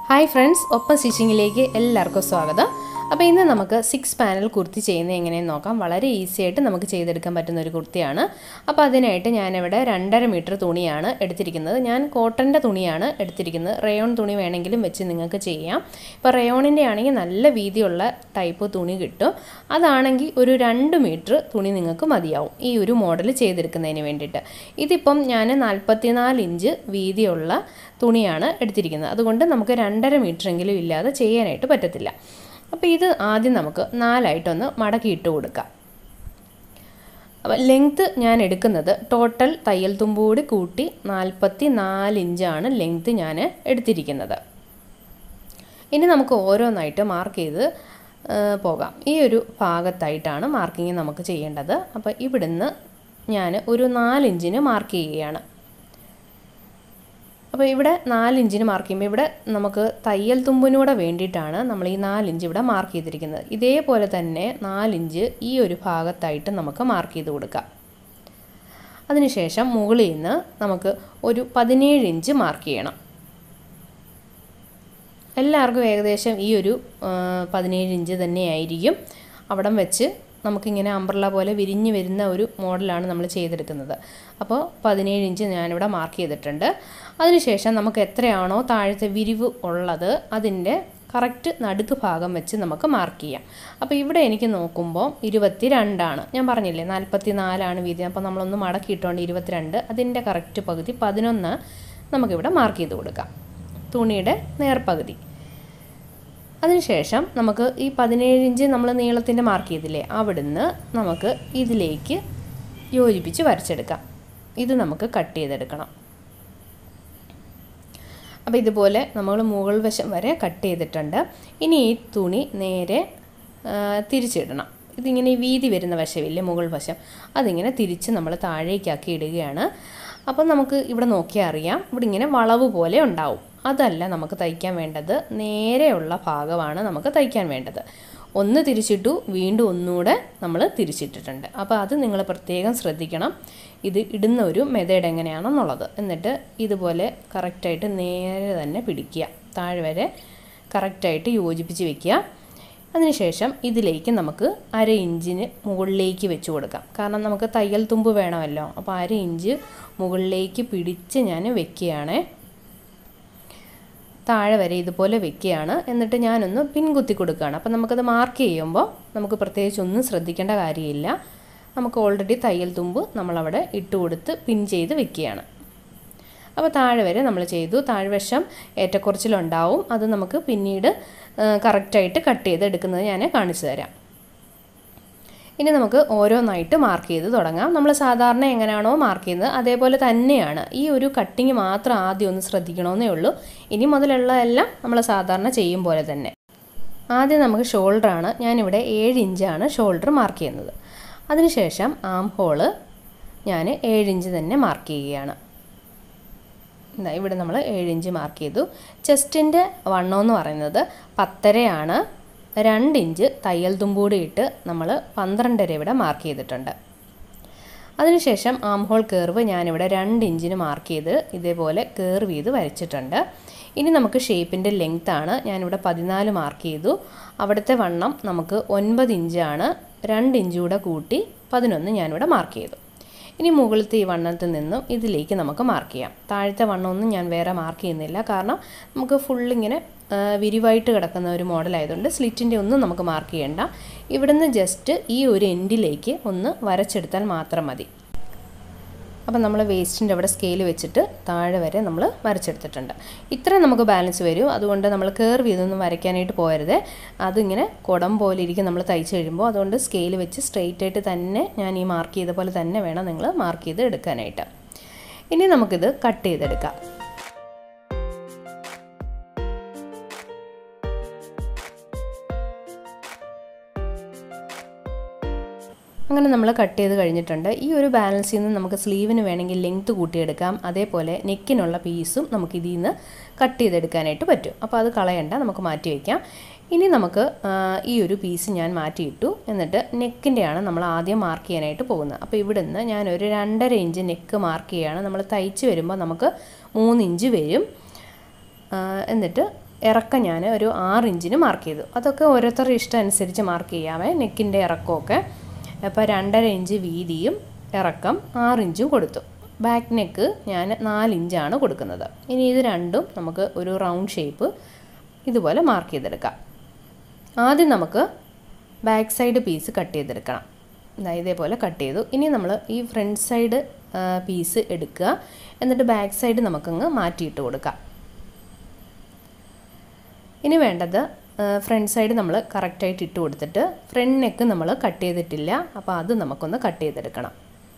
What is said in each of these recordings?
hi friends ഒപ്പം സ്റ്റിച്ചിങ്ങിലേക്ക് എല്ലാവർക്കും സ്വാഗതം അപ്പോൾ ഇന്ന് നമുക്ക് സിക്സ് പാനൽ കുർത്തി ചെയ്യുന്നത് എങ്ങനെയെന്ന് നോക്കാം വളരെ ഈസി ആയിട്ട് നമുക്ക് ചെയ്തെടുക്കാൻ പറ്റുന്ന ഒരു കുർത്തിയാണ് അപ്പോൾ അതിനായിട്ട് ഞാനിവിടെ രണ്ടര മീറ്റർ തുണിയാണ് എടുത്തിരിക്കുന്നത് ഞാൻ കോട്ടൻ്റെ തുണിയാണ് എടുത്തിരിക്കുന്നത് റയോൺ തുണി വേണമെങ്കിലും വെച്ച് നിങ്ങൾക്ക് ചെയ്യാം ഇപ്പോൾ റയോണിൻ്റെ ആണെങ്കിൽ നല്ല വീതിയുള്ള ടൈപ്പ് തുണി കിട്ടും അതാണെങ്കിൽ ഒരു രണ്ട് മീറ്റർ തുണി നിങ്ങൾക്ക് മതിയാവും ഈ ഒരു മോഡൽ ചെയ്തെടുക്കുന്നതിന് വേണ്ടിയിട്ട് ഇതിപ്പം ഞാൻ നാൽപ്പത്തിനാല് ഇഞ്ച് വീതിയുള്ള തുണിയാണ് എടുത്തിരിക്കുന്നത് അതുകൊണ്ട് നമുക്ക് രണ്ടര മീറ്ററെങ്കിലും ഇല്ലാതെ ചെയ്യാനായിട്ട് പറ്റത്തില്ല അപ്പോൾ ഇത് ആദ്യം നമുക്ക് നാലായിട്ടൊന്ന് മടക്കി ഇട്ട് കൊടുക്കാം അപ്പോൾ ലെങ്ത്ത് ഞാൻ എടുക്കുന്നത് ടോട്ടൽ തയ്യൽ തുമ്പൂടി കൂട്ടി നാൽപ്പത്തി നാല് ഇഞ്ചാണ് ലെങ്ത്ത് ഞാൻ എടുത്തിരിക്കുന്നത് ഇനി നമുക്ക് ഓരോന്നായിട്ട് മാർക്ക് ചെയ്ത് പോകാം ഈ ഒരു ഭാഗത്തായിട്ടാണ് മാർക്കിങ് നമുക്ക് ചെയ്യേണ്ടത് അപ്പോൾ ഇവിടുന്ന് ഞാൻ ഒരു നാലിഞ്ചിന് മാർക്ക് ചെയ്യുകയാണ് അപ്പോൾ ഇവിടെ നാലിഞ്ചിന് മാർക്ക് ചെയ്യുമ്പോൾ ഇവിടെ നമുക്ക് തയ്യൽ തുമ്പിനൂടെ വേണ്ടിയിട്ടാണ് നമ്മൾ ഈ നാലിഞ്ച് ഇവിടെ മാർക്ക് ചെയ്തിരിക്കുന്നത് ഇതേപോലെ തന്നെ നാലിഞ്ച് ഈ ഒരു ഭാഗത്തായിട്ട് നമുക്ക് മാർക്ക് ചെയ്ത് കൊടുക്കാം അതിനുശേഷം മുകളിൽ നിന്ന് നമുക്ക് ഒരു പതിനേഴ് ഇഞ്ച് മാർക്ക് ചെയ്യണം എല്ലാവർക്കും ഏകദേശം ഈ ഒരു പതിനേഴ് ഇഞ്ച് തന്നെയായിരിക്കും അവിടം വെച്ച് നമുക്കിങ്ങനെ അമ്പ്രല പോലെ വിരിഞ്ഞ് വരുന്ന ഒരു മോഡലാണ് നമ്മൾ ചെയ്തെടുക്കുന്നത് അപ്പോൾ പതിനേഴ് ഇഞ്ച് ഞാനിവിടെ മാർക്ക് ചെയ്തിട്ടുണ്ട് അതിനുശേഷം നമുക്ക് എത്രയാണോ താഴത്തെ വിരിവ് ഉള്ളത് അതിൻ്റെ കറക്റ്റ് നടുക്ക് ഭാഗം വെച്ച് നമുക്ക് മാർക്ക് ചെയ്യാം അപ്പോൾ ഇവിടെ എനിക്ക് നോക്കുമ്പോൾ ഇരുപത്തി രണ്ടാണ് ഞാൻ പറഞ്ഞില്ലേ നാൽപ്പത്തി നാലാണ് വീതി അപ്പോൾ നമ്മളൊന്ന് മടക്കിയിട്ടുകൊണ്ട് ഇരുപത്തിരണ്ട് അതിൻ്റെ കറക്റ്റ് പകുതി പതിനൊന്ന് നമുക്കിവിടെ മാർക്ക് ചെയ്ത് കൊടുക്കാം തുണിയുടെ നേർപകുതി അതിനുശേഷം നമുക്ക് ഈ പതിനേഴ് ഇഞ്ച് നമ്മൾ നീളത്തിൻ്റെ മാർക്ക് ചെയ്തില്ലേ അവിടുന്ന് നമുക്ക് ഇതിലേക്ക് യോജിപ്പിച്ച് വരച്ചെടുക്കാം ഇത് നമുക്ക് കട്ട് ചെയ്തെടുക്കണം അപ്പോൾ ഇതുപോലെ നമ്മൾ മുകൾ വശം വരെ കട്ട് ചെയ്തിട്ടുണ്ട് ഇനി ഈ തുണി നേരെ തിരിച്ചിടണം ഇതിങ്ങനെ വീതി വരുന്ന വശമില്ലേ മുകൾ വശം അതിങ്ങനെ തിരിച്ച് നമ്മൾ താഴേക്കാക്കി ഇടുകയാണ് അപ്പം നമുക്ക് ഇവിടെ നോക്കിയാൽ അറിയാം ഇവിടെ ഇങ്ങനെ വളവ് പോലെ ഉണ്ടാവും അതല്ല നമുക്ക് തയ്ക്കാൻ വേണ്ടത് നേരെയുള്ള ഭാഗമാണ് നമുക്ക് തയ്ക്കാൻ വേണ്ടത് ഒന്ന് തിരിച്ചിട്ടു വീണ്ടും ഒന്നുകൂടെ നമ്മൾ തിരിച്ചിട്ടിട്ടുണ്ട് അപ്പോൾ അത് നിങ്ങൾ പ്രത്യേകം ശ്രദ്ധിക്കണം ഇത് ഇടുന്ന ഒരു മെത്തേഡ് എങ്ങനെയാണെന്നുള്ളത് എന്നിട്ട് ഇതുപോലെ കറക്റ്റായിട്ട് നേരെ തന്നെ പിടിക്കുക താഴെ വരെ കറക്റ്റായിട്ട് യോജിപ്പിച്ച് വെക്കുക അതിനുശേഷം ഇതിലേക്ക് നമുക്ക് അര ഇഞ്ചിന് മുകളിലേക്ക് വെച്ച് കൊടുക്കാം കാരണം നമുക്ക് തയ്യൽ തുമ്പ് വേണമല്ലോ അപ്പോൾ അര ഇഞ്ച് മുകളിലേക്ക് പിടിച്ച് ഞാൻ വെക്കുകയാണേ താഴെ വരെ ഇതുപോലെ വെക്കുകയാണ് എന്നിട്ട് ഞാനൊന്ന് പിൻകുത്തി കൊടുക്കുകയാണ് അപ്പോൾ നമുക്കത് മാർക്ക് ചെയ്യുമ്പോൾ നമുക്ക് പ്രത്യേകിച്ച് ഒന്നും ശ്രദ്ധിക്കേണ്ട കാര്യമില്ല നമുക്ക് ഓൾറെഡി തയ്യൽ തുമ്പ് നമ്മളവിടെ ഇട്ട് കൊടുത്ത് പിൻ ചെയ്ത് വെക്കുകയാണ് അപ്പോൾ താഴെ വരെ നമ്മൾ ചെയ്തു താഴ്വശം ഏറ്റക്കുറച്ചിലുണ്ടാവും അത് നമുക്ക് പിന്നീട് കറക്റ്റായിട്ട് കട്ട് ചെയ്ത് എടുക്കുന്നത് ഞാൻ കാണിച്ചു തരാം ഇനി നമുക്ക് ഓരോന്നായിട്ട് മാർക്ക് ചെയ്ത് തുടങ്ങാം നമ്മൾ സാധാരണ എങ്ങനെയാണോ മാർക്ക് ചെയ്യുന്നത് അതേപോലെ തന്നെയാണ് ഈ ഒരു കട്ടിങ് മാത്രം ആദ്യം ഒന്ന് ശ്രദ്ധിക്കണമെന്നേ ഉള്ളൂ ഇനി മുതലുള്ള എല്ലാം നമ്മൾ സാധാരണ ചെയ്യും പോലെ തന്നെ ആദ്യം നമുക്ക് ഷോൾഡറാണ് ഞാനിവിടെ ഏഴ് ഇഞ്ചാണ് ഷോൾഡർ മാർക്ക് ചെയ്യുന്നത് അതിനുശേഷം ആം ഹോള് ഞാൻ ഏഴ് ഇഞ്ച് തന്നെ മാർക്ക് ചെയ്യുകയാണ് ഇതാ ഇവിടെ നമ്മൾ ഏഴ് ഇഞ്ച് മാർക്ക് ചെയ്തു ചെസ്റ്റിൻ്റെ വണ്ണം എന്ന് പറയുന്നത് പത്തരയാണ് രണ്ട് ഇഞ്ച് തയ്യൽ തുമ്പൂടി ഇട്ട് നമ്മൾ പന്ത്രണ്ടര ഇവിടെ മാർക്ക് ചെയ്തിട്ടുണ്ട് അതിനുശേഷം ആം ഹോൾ കേർവ് ഞാനിവിടെ രണ്ട് ഇഞ്ചിന് മാർക്ക് ചെയ്ത് ഇതേപോലെ കേർവ് ചെയ്ത് വരച്ചിട്ടുണ്ട് ഇനി നമുക്ക് ഷേപ്പിൻ്റെ ലെങ്ത് ആണ് ഞാനിവിടെ പതിനാല് മാർക്ക് ചെയ്തു അവിടുത്തെ വണ്ണം നമുക്ക് ഒൻപത് ഇഞ്ചാണ് രണ്ട് ഇഞ്ച് കൂടെ കൂട്ടി പതിനൊന്ന് ഞാനിവിടെ മാർക്ക് ചെയ്തു ഇനി മുകളിലത്തെ ഈ വണ്ണത്തിൽ നിന്നും ഇതിലേക്ക് നമുക്ക് മാർക്ക് ചെയ്യാം താഴത്തെ വണ്ണമൊന്നും ഞാൻ വേറെ മാർക്ക് ചെയ്യുന്നില്ല കാരണം നമുക്ക് ഫുള്ളിങ്ങനെ വിരിവായിട്ട് കിടക്കുന്ന ഒരു മോഡലായതുകൊണ്ട് സ്ലിറ്റിൻ്റെ ഒന്നും നമുക്ക് മാർക്ക് ചെയ്യേണ്ട ഇവിടുന്ന് ജസ്റ്റ് ഈ ഒരു എൻഡിലേക്ക് ഒന്ന് വരച്ചെടുത്താൽ മാത്രം മതി അപ്പം നമ്മൾ വേസ്റ്റിൻ്റെ അവിടെ സ്കെയിൽ വെച്ചിട്ട് താഴെ വരെ നമ്മൾ വരച്ചെടുത്തിട്ടുണ്ട് ഇത്ര നമുക്ക് ബാലൻസ് വരും അതുകൊണ്ട് നമ്മൾ കയറി ഇതൊന്നും വരയ്ക്കാനായിട്ട് പോയരുത് അതിങ്ങനെ കുടം പോലെ ഇരിക്കും നമ്മൾ തയ്ച്ച് കഴിയുമ്പോൾ അതുകൊണ്ട് സ്കെയിൽ വെച്ച് സ്ട്രെയിറ്റ് ആയിട്ട് തന്നെ ഞാൻ ഈ മാർക്ക് ചെയ്ത പോലെ തന്നെ വേണം നിങ്ങൾ മാർക്ക് ചെയ്ത് എടുക്കാനായിട്ട് ഇനി നമുക്കിത് കട്ട് ചെയ്തെടുക്കാം അങ്ങനെ നമ്മൾ കട്ട് ചെയ്ത് കഴിഞ്ഞിട്ടുണ്ട് ഈ ഒരു ബാലൻസിൽ നിന്ന് നമുക്ക് സ്ലീവിന് വേണമെങ്കിൽ ലെങ്ത്ത് കൂട്ടിയെടുക്കാം അതേപോലെ നെക്കിനുള്ള പീസും നമുക്ക് ഇതിൽ നിന്ന് കട്ട് ചെയ്തെടുക്കാനായിട്ട് പറ്റും അപ്പോൾ അത് കളയണ്ട നമുക്ക് മാറ്റി വയ്ക്കാം ഇനി നമുക്ക് ഈ ഒരു പീസ് ഞാൻ മാറ്റിയിട്ടു എന്നിട്ട് നെക്കിൻ്റെയാണ് നമ്മൾ ആദ്യം മാർക്ക് ചെയ്യാനായിട്ട് പോകുന്നത് അപ്പോൾ ഇവിടെ നിന്ന് ഞാനൊരു രണ്ടര ഇഞ്ച് നെക്ക് മാർക്ക് ചെയ്യുകയാണ് നമ്മൾ തയ്ച്ച് വരുമ്പോൾ നമുക്ക് മൂന്ന് ഇഞ്ച് വരും എന്നിട്ട് ഇറക്കം ഞാൻ ഒരു ആറ് ഇഞ്ചിന് മാർക്ക് ചെയ്തു അതൊക്കെ ഓരോരുത്തരുടെ ഇഷ്ടം അനുസരിച്ച് മാർക്ക് ചെയ്യാമേ നെക്കിൻ്റെ ഇറക്കമൊക്കെ അപ്പോൾ രണ്ടര ഇഞ്ച് വീതിയും ഇറക്കം ആറ് ഇഞ്ചും കൊടുത്തു ബാക്ക് നെക്ക് ഞാൻ നാല് ഇഞ്ചാണ് കൊടുക്കുന്നത് ഇനി ഇത് രണ്ടും നമുക്ക് ഒരു റൗണ്ട് ഷേപ്പ് ഇതുപോലെ മാർക്ക് ചെയ്തെടുക്കാം ആദ്യം നമുക്ക് ബാക്ക് സൈഡ് പീസ് കട്ട് ചെയ്തെടുക്കണം ഇതാ ഇതേപോലെ കട്ട് ചെയ്തു ഇനി നമ്മൾ ഈ ഫ്രണ്ട് സൈഡ് പീസ് എടുക്കുക എന്നിട്ട് ബാക്ക് സൈഡ് നമുക്കങ്ങ് മാറ്റിയിട്ട് കൊടുക്കാം ഇനി വേണ്ടത് ഫ്രണ്ട് സൈഡ് നമ്മൾ കറക്റ്റായിട്ട് ഇട്ട് കൊടുത്തിട്ട് ഫ്രണ്ട് നെക്ക് നമ്മൾ കട്ട് ചെയ്തിട്ടില്ല അപ്പോൾ അത് നമുക്കൊന്ന് കട്ട് ചെയ്തെടുക്കണം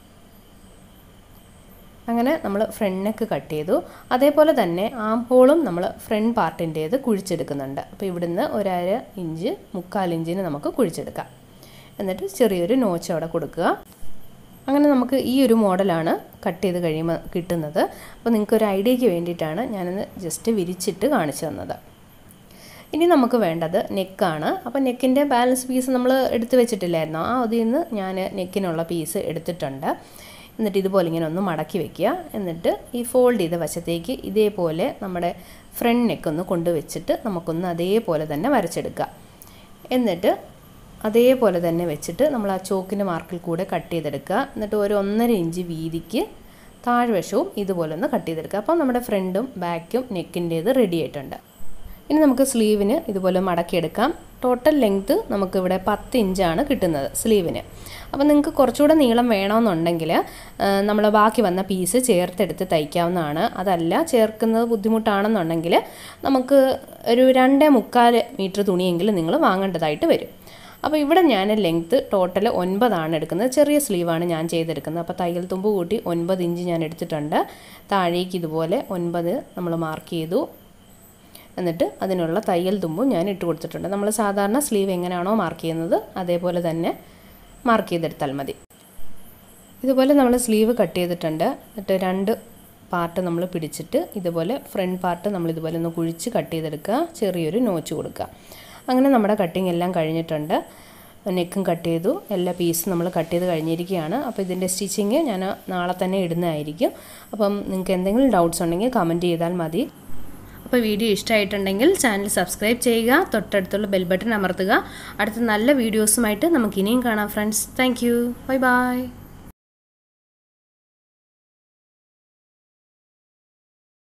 അങ്ങനെ നമ്മൾ ഫ്രണ്ട് നെക്ക് കട്ട് ചെയ്തു അതേപോലെ തന്നെ ആം ഹോളും നമ്മൾ ഫ്രണ്ട് പാർട്ടിൻ്റേത് കുഴിച്ചെടുക്കുന്നുണ്ട് അപ്പോൾ ഇവിടുന്ന് ഒരര ഇഞ്ച് മുക്കാൽ ഇഞ്ചിന് നമുക്ക് കുഴിച്ചെടുക്കാം എന്നിട്ട് ചെറിയൊരു നോച്ച് അവിടെ കൊടുക്കുക അങ്ങനെ നമുക്ക് ഈ ഒരു മോഡലാണ് കട്ട് ചെയ്ത് കഴിയുമ്പോൾ കിട്ടുന്നത് അപ്പോൾ നിങ്ങൾക്ക് ഒരു ഐഡിയയ്ക്ക് വേണ്ടിയിട്ടാണ് ഞാനത് ജസ്റ്റ് വിരിച്ചിട്ട് കാണിച്ചു തന്നത് ഇനി നമുക്ക് വേണ്ടത് നെക്കാണ് അപ്പോൾ നെക്കിൻ്റെ ബാലൻസ് പീസ് നമ്മൾ എടുത്ത് വെച്ചിട്ടില്ലായിരുന്നോ ആ അതിൽ നിന്ന് ഞാൻ നെക്കിനുള്ള പീസ് എടുത്തിട്ടുണ്ട് എന്നിട്ട് ഇതുപോലെ ഇങ്ങനെ ഒന്ന് മടക്കി വെക്കുക എന്നിട്ട് ഈ ഫോൾഡ് ചെയ്ത വശത്തേക്ക് ഇതേപോലെ നമ്മുടെ ഫ്രണ്ട് നെക്ക് ഒന്ന് കൊണ്ടുവച്ചിട്ട് നമുക്കൊന്ന് അതേപോലെ തന്നെ വരച്ചെടുക്കുക എന്നിട്ട് അതേപോലെ തന്നെ വെച്ചിട്ട് നമ്മൾ ആ ചോക്കിൻ്റെ മാർക്കിൽ കൂടെ കട്ട് ചെയ്തെടുക്കുക എന്നിട്ട് ഒരു ഒന്നര ഇഞ്ച് വീതിക്ക് താഴ്വശവും ഇതുപോലെ ഒന്ന് കട്ട് ചെയ്തെടുക്കുക അപ്പോൾ നമ്മുടെ ഫ്രണ്ടും ബാക്കും നെക്കിൻ്റേത് റെഡി ആയിട്ടുണ്ട് ഇനി നമുക്ക് സ്ലീവിന് ഇതുപോലെ മടക്കിയെടുക്കാം ടോട്ടൽ ലെങ്ത്ത് നമുക്കിവിടെ പത്ത് ഇഞ്ചാണ് കിട്ടുന്നത് സ്ലീവിന് അപ്പോൾ നിങ്ങൾക്ക് കുറച്ചുകൂടെ നീളം വേണമെന്നുണ്ടെങ്കിൽ നമ്മൾ ബാക്കി വന്ന പീസ് ചേർത്തെടുത്ത് തയ്ക്കാവുന്നതാണ് അതല്ല ചേർക്കുന്നത് ബുദ്ധിമുട്ടാണെന്നുണ്ടെങ്കിൽ നമുക്ക് ഒരു രണ്ടേ മുക്കാൽ മീറ്റർ തുണിയെങ്കിലും നിങ്ങൾ വാങ്ങേണ്ടതായിട്ട് വരും അപ്പോൾ ഇവിടെ ഞാൻ ലെങ്ത്ത് ടോട്ടൽ ഒൻപതാണ് എടുക്കുന്നത് ചെറിയ സ്ലീവാണ് ഞാൻ ചെയ്തെടുക്കുന്നത് അപ്പോൾ തയ്യൽ തുമ്പ് കൂട്ടി ഒൻപത് ഇഞ്ച് ഞാൻ എടുത്തിട്ടുണ്ട് താഴേക്ക് ഇതുപോലെ ഒൻപത് നമ്മൾ മാർക്ക് ചെയ്തു എന്നിട്ട് അതിനുള്ള തയ്യൽ തുമ്പും ഞാൻ ഇട്ട് കൊടുത്തിട്ടുണ്ട് നമ്മൾ സാധാരണ സ്ലീവ് എങ്ങനെയാണോ മാർക്ക് ചെയ്യുന്നത് അതേപോലെ തന്നെ മാർക്ക് ചെയ്തെടുത്താൽ മതി ഇതുപോലെ നമ്മൾ സ്ലീവ് കട്ട് ചെയ്തിട്ടുണ്ട് എന്നിട്ട് രണ്ട് പാർട്ട് നമ്മൾ പിടിച്ചിട്ട് ഇതുപോലെ ഫ്രണ്ട് പാർട്ട് നമ്മൾ ഇതുപോലെ ഒന്ന് കുഴിച്ച് കട്ട് ചെയ്തെടുക്കുക ചെറിയൊരു നോച്ച് കൊടുക്കുക അങ്ങനെ നമ്മുടെ കട്ടിങ് എല്ലാം കഴിഞ്ഞിട്ടുണ്ട് നെക്കും കട്ട് ചെയ്തു എല്ലാ പീസും നമ്മൾ കട്ട് ചെയ്ത് കഴിഞ്ഞിരിക്കുകയാണ് അപ്പോൾ ഇതിൻ്റെ സ്റ്റിച്ചിങ് ഞാൻ നാളെ തന്നെ ഇടുന്നതായിരിക്കും അപ്പം നിങ്ങൾക്ക് എന്തെങ്കിലും ഡൗട്ട്സ് ഉണ്ടെങ്കിൽ കമൻറ്റ് ചെയ്താൽ മതി അപ്പോൾ വീഡിയോ ഇഷ്ടമായിട്ടുണ്ടെങ്കിൽ ചാനൽ സബ്സ്ക്രൈബ് ചെയ്യുക തൊട്ടടുത്തുള്ള ബെൽ ബട്ടൺ അമർത്തുക അടുത്ത നല്ല വീഡിയോസുമായിട്ട് നമുക്ക് ഇനിയും കാണാം friends thank you bye by